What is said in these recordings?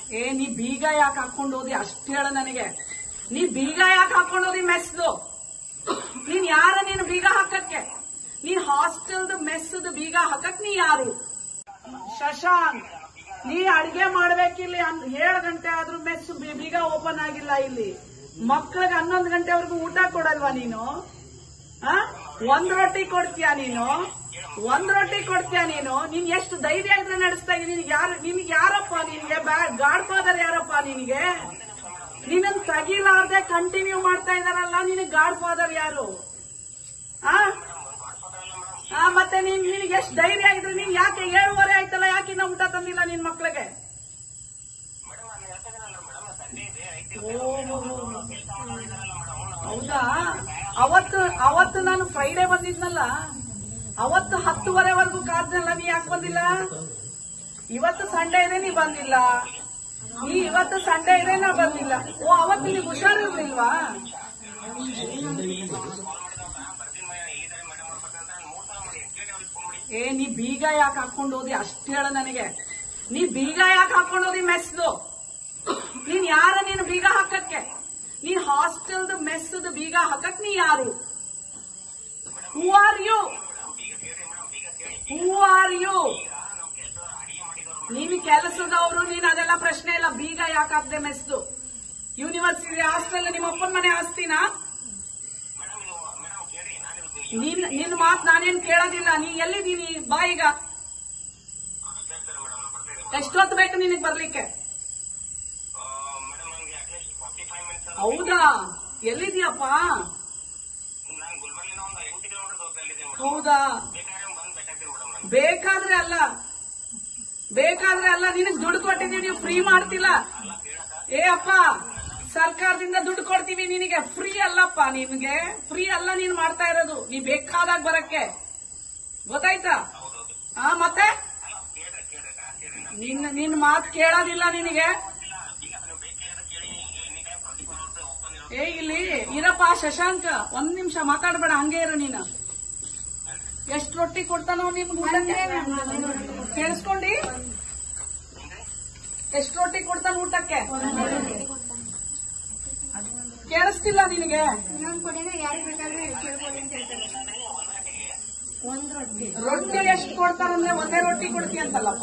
ಏ ನೀ ಬೀಗ ಯಾಕೆ ಹಾಕೊಂಡು ಹೋದಿ ಅಷ್ಟು ಹೇಳ ನನಗೆ ನೀ ಬೀಗ ಯಾಕೆ ಹಾಕೊಂಡು ಹೋದಿ ಮೆಸ್ದು ನೀನ್ ಯಾರ ನೀನು ಬೀಗ ಹಾಕಕ್ಕೆ ನೀನ್ ಹಾಸ್ಟೆಲ್ದು ಮೆಸ್ದು ಬೀಗ ಹಾಕಕ್ ನೀ ಯಾರು ಶಶಾಂಕ್ ನೀ ಅಡಿಗೆ ಮಾಡ್ಬೇಕಿಲ್ಲಿ ಹನ್- ಏಳು ಗಂಟೆ ಆದ್ರೂ ಮೆಸ್ ಬಿ- ಬೀಗ ಓಪನ್ ಆಗಿಲ್ಲ ಇಲ್ಲಿ ಮಕ್ಳಿಗೆ ಹನ್ನೊಂದು ಗಂಟೆವರೆಗೂ ಊಟ ಕೊಡಲ್ವಾ ನೀನು ಆ? ಒಂದ್ ರೊಟ್ಟಿ ಕೊಡ್ತೀಯಾ ನೀನು ಒಂದ್ ರೊಟ್ಟಿ ಕೊಡ್ತೀಯಾ ನೀನು ನೀನ್ ಎಷ್ಟು ಧೈರ್ಯ ಇದ್ರೆ ನಡೆಸ್ತಾ ಇದ್ದೀನಿ ನಿನ್ಗೆ ಯಾರು ನಿನ್ಗೆ ಯಾರಪ್ಪ ನಿನ್ಗೆ ಗಾಡ್ ಫಾದರ್ ಯಾರಪ್ಪ ನಿನಗೆ ನಿನ್ನನ್ ತಗಿಲಾರ್ದೆ ಕಂಟಿನ್ಯೂ ಮಾಡ್ತಾ ಇದಾರಲ್ಲ ನಿನಗೆ ಗಾಡ್ ಫಾದರ್ ಯಾರು ಆ ಆ, ಮತ್ತೆ ನೀನ್ ನಿನಗೆ ಎಷ್ಟು ಧೈರ್ಯ ಇದ್ರೆ ನೀನ್ ಯಾಕೆ ಏಳುವರೆ ಆಯ್ತಲ್ಲ ಯಾಕೆ ಇನ್ನ ಊಟ ತಂದಿಲ್ಲ ನಿನ್ ಮಕ್ಳಿಗೆ ಹೌದಾ ಅವತ್ತು ಅವತ್ತು ನಾನು ಫ್ರೈಡೆ ಬಂದಿದ್ನಲ್ಲ ಅವತ್ತು ಹತ್ತುವರೆವರೆಗೂ ಕಾದ್ನಲ್ಲ ನೀ ಯಾಕೆ ಬಂದಿಲ್ಲ ಇವತ್ತು ಸಂಡೇ ಇದೆ ನೀ ಬಂದಿಲ್ಲ ನೀ ಇವತ್ತು ಸಂಡೇ ಇದೆ ನಾ ಬಂದಿಲ್ಲ ಓ ಅವತ್ತು ನಿನಗೆ ಹುಷಾರಿರ್ಲಿಲ್ವಾ ಏ ನೀ ಬೀಗ ಯಾಕೆ ಹಾಕೊಂಡು ಹೋದಿ ಅಷ್ಟು ಹೇಳ ನನಗೆ ನೀ ಬೀಗ ಯಾಕೆ ಹಾಕೊಂಡು ಹೋದಿ ಮೆಸ್ದು ನೀನ್ ಯಾರ ನೀನು ಬೀಗ ಹಾಕಕ್ಕೆ ನೀನ್ ಹಾಸ್ಟೆಲ್ದು ಮೆಸ್ದು ಬೀಗ ಹಾಕಕ್ ನೀ ಯಾರು who are you who are you ನೀನ್ ಕೆಲಸದವರು ನೀನ್ ಅದೆಲ್ಲ ಪ್ರಶ್ನೆ ಇಲ್ಲ ಬೀಗ ಯಾಕೆ ಹಾಕ್ದೆ ಮೆಸ್ದು ಯೂನಿವರ್ಸಿಟಿ ಹಾಸ್ಟೆಲ್ ನಿಮ್ಮ ಅಪ್ಪನ ಮನೆ ಆಸ್ತಿನಾ ನಿನ್ ನಿನ್ ಮಾತ್ ನಾನೇನ್ ಕೇಳೋದಿಲ್ಲ ನೀ ಎಲ್ಲಿದ್ದೀನಿ ಬಾ ಈಗ ಎಷ್ಟೊತ್ತು ಬೇಕು ನಿನಗ್ ಬರ್ಲಿಕ್ಕೆ ಹೌದಾ ಎಲ್ಲಿದ್ಯಪ್ಪ ಹೌದಾ ಬೇಕಾದ್ರೆ ಅಲ್ಲ ಬೇಕಾದ್ರೆ ಅಲ್ಲ ನಿನಗ್ ದುಡ್ಡು ಕೊಟ್ಟಿದೀವಿ ನೀವು ಫ್ರೀ ಮಾಡ್ತಿಲ್ಲ ಏ ಅಪ್ಪ ಸರ್ಕಾರದಿಂದ ದುಡ್ಡು ಕೊಡ್ತೀವಿ ನಿನಗೆ ಫ್ರೀ ಅಲ್ಲಪ್ಪ ನಿನ್ಗೆ ಫ್ರೀ ಅಲ್ಲ ನೀನ್ ಮಾಡ್ತಾ ಇರೋದು ನೀ ಬೇಕಾದಾಗ ಬರಕ್ಕೆ ಗೊತ್ತಾಯ್ತಾ ಹಾ ಮತ್ತೆ ನಿನ್ನ ನಿನ್ ಮಾತ್ ಕೇಳೋದಿಲ್ಲ ನಿನಗೆ ಏ ಇಲ್ಲಿ ಇರಪ್ಪ ಶಶಾಂಕ ಒಂದ್ ನಿಮಿಷ ಮಾತಾಡ್ಬೇಡ ಹಂಗೆ ಇರು ನೀನು ಎಷ್ಟ್ ರೊಟ್ಟಿ ಕೊಡ್ತಾನೋ ನಿಮ್ಗೆ ಊಟಕ್ಕೆ ಕೇಳಿಸ್ಕೊಂಡಿ ಎಷ್ಟ್ ರೊಟ್ಟಿ ಕೊಡ್ತಾನ ಊಟಕ್ಕೆ ಕೇಳಿಸ್ತಿಲ್ಲ ನಿನಗೆ ಇನ್ನೊಂದ್ ಕೊಡಿನ ಯಾರಿಗ್ ಬೇಕಾದ್ರೆ ಕೇಳ್ಕೊಳ್ಳಿ ಅಂತ ಹೇಳ್ತಾರೆ ಒಂದ್ ರೊಟ್ಟಿ ರೊಟ್ಟಿ ಎಷ್ಟು ಕೊಡ್ತಾರಂದ್ರೆ ಒಂದೇ ರೊಟ್ಟಿ ಕೊಡ್ತಿ ಅಂತಲ್ಲಪ್ಪ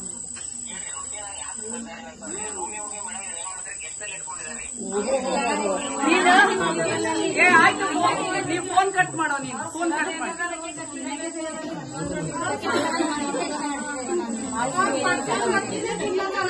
ನೀನು ಏ ಆಯ್ತು ಫೋನ್ ನೀವ್ ಫೋನ್ ಕಟ್ ಮಾಡೋ ನೀನು ಫೋನ್ ಕಟ್ ಮಾಡಿ